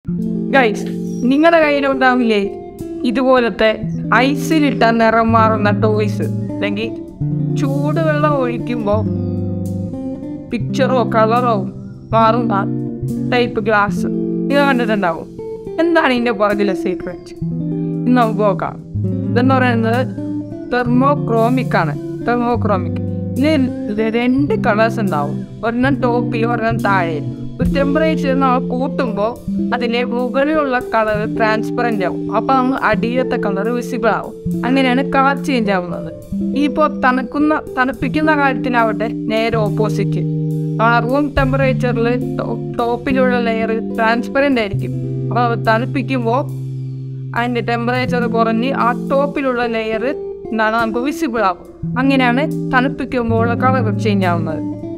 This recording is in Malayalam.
ഗൈസ് നിങ്ങളുടെ കയ്യിലുണ്ടാവില്ലേ ഇതുപോലത്തെ ഐസിലിട്ട നിറം മാറുന്ന ടോയ്സ് അല്ലെങ്കിൽ ചൂടുവെള്ളം ഒഴിക്കുമ്പോൾ പിക്ചറോ കളറോ മാറുന്ന ടൈപ്പ് ഗ്ലാസ് ഇത് കണ്ടിട്ടുണ്ടാവും എന്താണ് ഇതിൻ്റെ പുറകിലെ സീക്രറ്റ് ഇന്ന് നമുക്ക് നോക്കാം ഇതെന്ന് പറയുന്നത് തെർമോക്രോമിക് ആണ് തെർമോക്രോമിക് ഇതിൽ രണ്ട് കളേഴ്സ് ഉണ്ടാവും ഒരെണ്ണം ടോപ്പിൽ ഒരെണ്ണം താഴെ ഒരു ടെമ്പറേച്ചർ നമ്മൾ കൂട്ടുമ്പോൾ അതിലെ മുകളിലുള്ള കളർ ട്രാൻസ്പെറൻ്റ് ആവും അപ്പോൾ നമ്മൾ അടിയിലത്തെ കളർ വിസിബിൾ ആവും അങ്ങനെയാണ് കളർ ചേഞ്ച് ആവുന്നത് ഇപ്പോൾ തണുക്കുന്ന തണുപ്പിക്കുന്ന കാര്യത്തിലാവട്ടെ നേരെ ഓപ്പോസിറ്റ് ആ റൂം ടെമ്പറേച്ചറിൽ ടോപ്പിലുള്ള ലെയർ ട്രാൻസ്പെറൻ്റ് ആയിരിക്കും അപ്പോൾ അത് തണുപ്പിക്കുമ്പോൾ അതിൻ്റെ ടെമ്പറേച്ചർ കുറഞ്ഞ് ആ ടോപ്പിലുള്ള ലെയർ എന്താണ് നമുക്ക് വിസിബിൾ ആവും അങ്ങനെയാണ് തണുപ്പിക്കുമ്പോൾ കളർ ചേഞ്ച് ആവുന്നത്